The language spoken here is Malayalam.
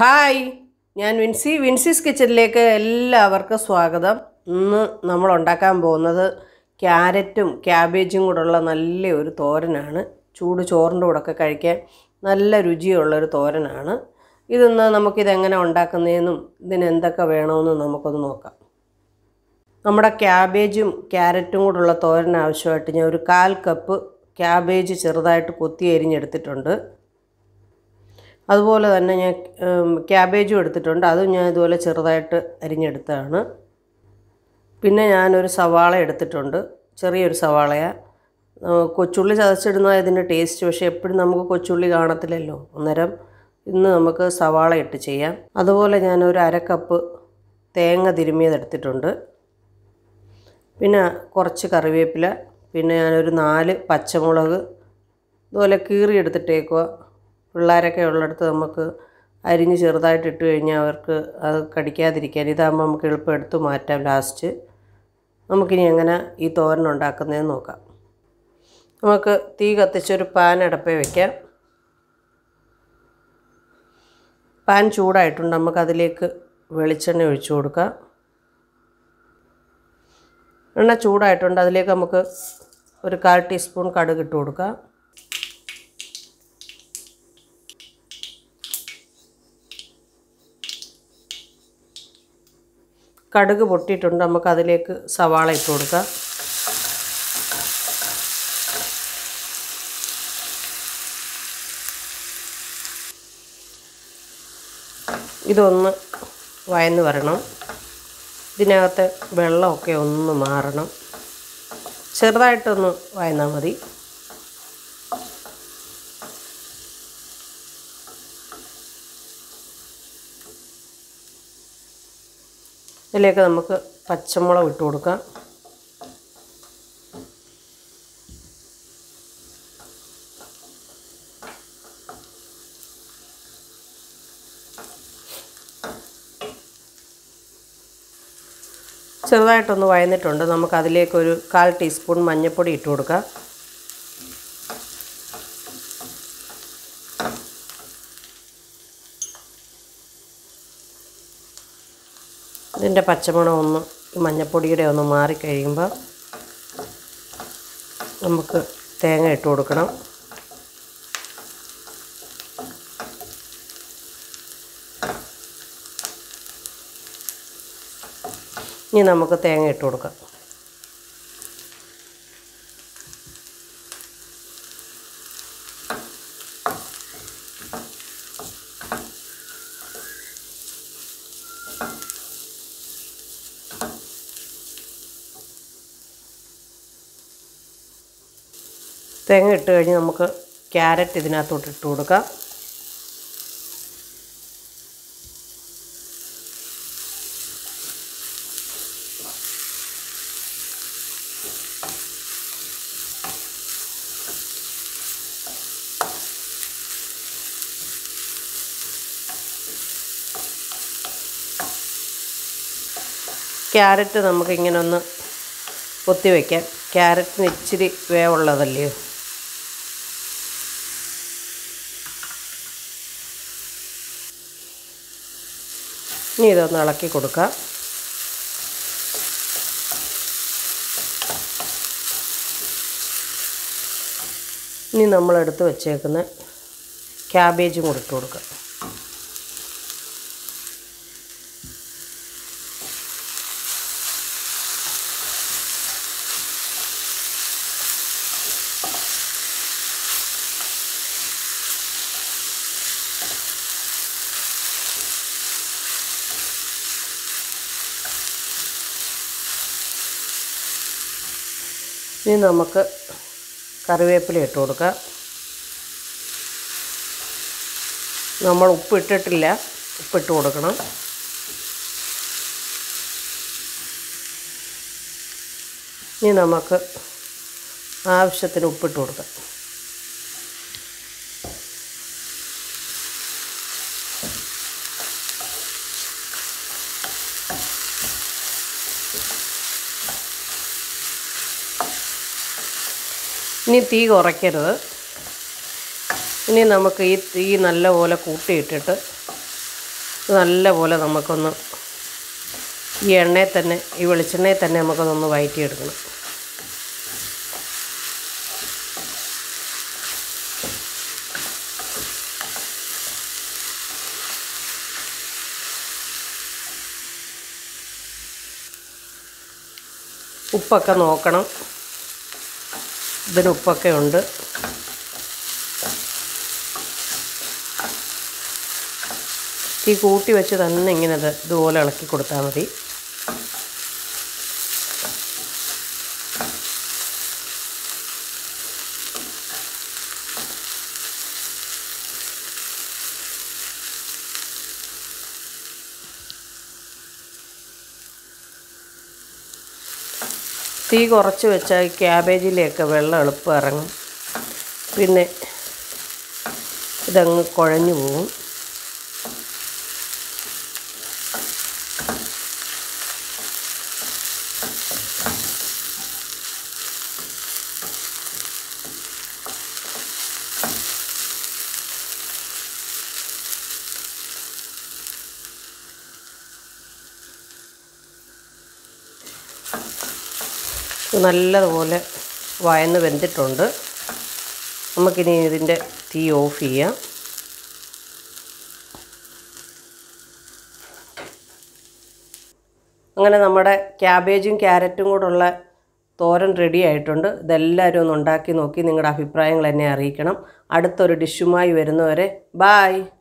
ഹായ് ഞാൻ വിൻസി വിൻസീസ് കിച്ചണിലേക്ക് എല്ലാവർക്കും സ്വാഗതം ഇന്ന് നമ്മൾ ഉണ്ടാക്കാൻ പോകുന്നത് ക്യാരറ്റും ക്യാബേജും കൂടെയുള്ള നല്ല ഒരു തോരനാണ് ചൂട് ചോറിൻ്റെ കൂടെയൊക്കെ കഴിക്കാൻ നല്ല രുചിയുള്ളൊരു തോരനാണ് ഇതൊന്ന് നമുക്കിതെങ്ങനെ ഉണ്ടാക്കുന്നതെന്നും ഇതിന് എന്തൊക്കെ വേണമെന്നും നമുക്കൊന്ന് നോക്കാം നമ്മുടെ ക്യാബേജും ക്യാരറ്റും കൂടെയുള്ള തോരൻ ആവശ്യമായിട്ട് ഞാൻ ഒരു കാൽ കപ്പ് ക്യാബേജ് ചെറുതായിട്ട് കൊത്തി അരിഞ്ഞെടുത്തിട്ടുണ്ട് അതുപോലെ തന്നെ ഞാൻ ഉം, ക്യാബേജും എടുത്തിട്ടുണ്ട് അതും ഞാൻ ഇതുപോലെ ചെറുതായിട്ട് അരിഞ്ഞെടുത്തതാണ് പിന്നെ ഞാനൊരു സവാള എടുത്തിട്ടുണ്ട് ചെറിയൊരു സവാളയാണ് കൊച്ചുള്ളി ചതച്ചിടുന്ന ഇതിൻ്റെ ടേസ്റ്റ് പക്ഷേ എപ്പോഴും നമുക്ക് കൊച്ചുള്ളി കാണത്തില്ലല്ലോ അന്നേരം ഇന്ന് നമുക്ക് സവാള ഇട്ട് ചെയ്യാം അതുപോലെ ഞാനൊരു അര കപ്പ് തേങ്ങ തിരുമിയത് എടുത്തിട്ടുണ്ട് പിന്നെ കുറച്ച് കറിവേപ്പില പിന്നെ ഞാനൊരു നാല് പച്ചമുളക് ഇതുപോലെ കീറി എടുത്തിട്ടേക്കുക പിള്ളേരൊക്കെ ഉള്ളിടത്ത് നമുക്ക് അരിഞ്ഞ് ചെറുതായിട്ട് ഇട്ട് കഴിഞ്ഞാൽ അവർക്ക് അത് കടിക്കാതിരിക്കാൻ ഇതാകുമ്പോൾ നമുക്ക് എളുപ്പം എടുത്ത് മാറ്റാം ലാസ്റ്റ് നമുക്കിനി എങ്ങനെ ഈ തോരൻ ഉണ്ടാക്കുന്നതെന്ന് നോക്കാം നമുക്ക് തീ കത്തിച്ചൊരു പാൻ അടപ്പേ വയ്ക്കാം പാൻ ചൂടായിട്ടുണ്ട് നമുക്കതിലേക്ക് വെളിച്ചെണ്ണ ഒഴിച്ചു കൊടുക്കാം എണ്ണ ചൂടായിട്ടുണ്ട് അതിലേക്ക് നമുക്ക് ഒരു കാൽ ടീസ്പൂൺ കടുക് ഇട്ട് കൊടുക്കാം കടുക് പൊട്ടിയിട്ടുണ്ട് നമുക്ക് അതിലേക്ക് സവാള ഇട്ട് കൊടുക്കാം ഇതൊന്ന് വയന്ന് വരണം ഇതിനകത്തെ വെള്ളമൊക്കെ ഒന്ന് മാറണം ചെറുതായിട്ടൊന്ന് വയന്നാൽ മതി ഇതിലേക്ക് നമുക്ക് പച്ചമുളക് ഇട്ട് കൊടുക്കാം ചെറുതായിട്ടൊന്ന് വയന്നിട്ടുണ്ട് നമുക്ക് അതിലേക്കൊരു കാൽ ടീസ്പൂൺ മഞ്ഞൾപ്പൊടി ഇട്ട് കൊടുക്കാം ഇതിൻ്റെ പച്ചമണം ഒന്ന് ഈ മഞ്ഞൾപ്പൊടിയുടെ ഒന്ന് മാറിക്കഴിയുമ്പോൾ നമുക്ക് തേങ്ങ ഇട്ട് കൊടുക്കണം ഇനി നമുക്ക് തേങ്ങ ഇട്ട് കൊടുക്കാം തേങ്ങ ഇട്ട് കഴിഞ്ഞ് നമുക്ക് ക്യാരറ്റ് ഇതിനകത്തോട്ട് ഇട്ട് കൊടുക്കാം ക്യാരറ്റ് നമുക്കിങ്ങനെ ഒന്ന് കൊത്തി വയ്ക്കാം ക്യാരറ്റിന് ഇച്ചിരി വേവുള്ളതല്ലയോ ഇനി ഇതൊന്ന് ഇളക്കി കൊടുക്കാം ഇനി നമ്മളെടുത്ത് വെച്ചേക്കുന്ന ക്യാബേജും കൂടി ഇട്ട് കൊടുക്കാം ഇനി നമുക്ക് കറിവേപ്പില ഇട്ട് കൊടുക്കാം നമ്മൾ ഉപ്പ് ഇട്ടിട്ടില്ല ഉപ്പിട്ട് കൊടുക്കണം ഇനി നമുക്ക് ആവശ്യത്തിന് ഉപ്പിട്ട് കൊടുക്കാം ഇനി തീ കുറയ്ക്കരുത് ഇനി നമുക്ക് ഈ തീ നല്ലപോലെ കൂട്ടിയിട്ടിട്ട് ഇത് നല്ലപോലെ നമുക്കൊന്ന് ഈ എണ്ണയിൽ തന്നെ ഈ വെളിച്ചെണ്ണയിൽ തന്നെ നമുക്കതൊന്ന് വഴറ്റിയെടുക്കണം ഉപ്പൊക്കെ നോക്കണം ഇതിന് ഉപ്പൊക്കെ ഉണ്ട് തീ കൂട്ടി വെച്ച് തന്നെ ഇങ്ങനെ ഇത് ഇതുപോലെ ഇളക്കി കൊടുത്താൽ മതി തീ കുറച്ച് വെച്ചാൽ ക്യാബേജിലെയൊക്കെ വെള്ളം എളുപ്പം ഇറങ്ങും പിന്നെ ഇതങ്ങ് കുഴഞ്ഞു പോകും ഇത് നല്ലതുപോലെ വയന്ന് വെന്തിട്ടുണ്ട് നമുക്കിനി ഇതിൻ്റെ തീ ഓഫ് ചെയ്യാം അങ്ങനെ നമ്മുടെ ക്യാബേജും ക്യാരറ്റും കൂടെയുള്ള തോരൻ റെഡി ആയിട്ടുണ്ട് ഇതെല്ലാവരും ഒന്ന് ഉണ്ടാക്കി നോക്കി നിങ്ങളുടെ അഭിപ്രായങ്ങൾ എന്നെ അറിയിക്കണം അടുത്തൊരു ഡിഷുമായി വരുന്നവരെ ബായ്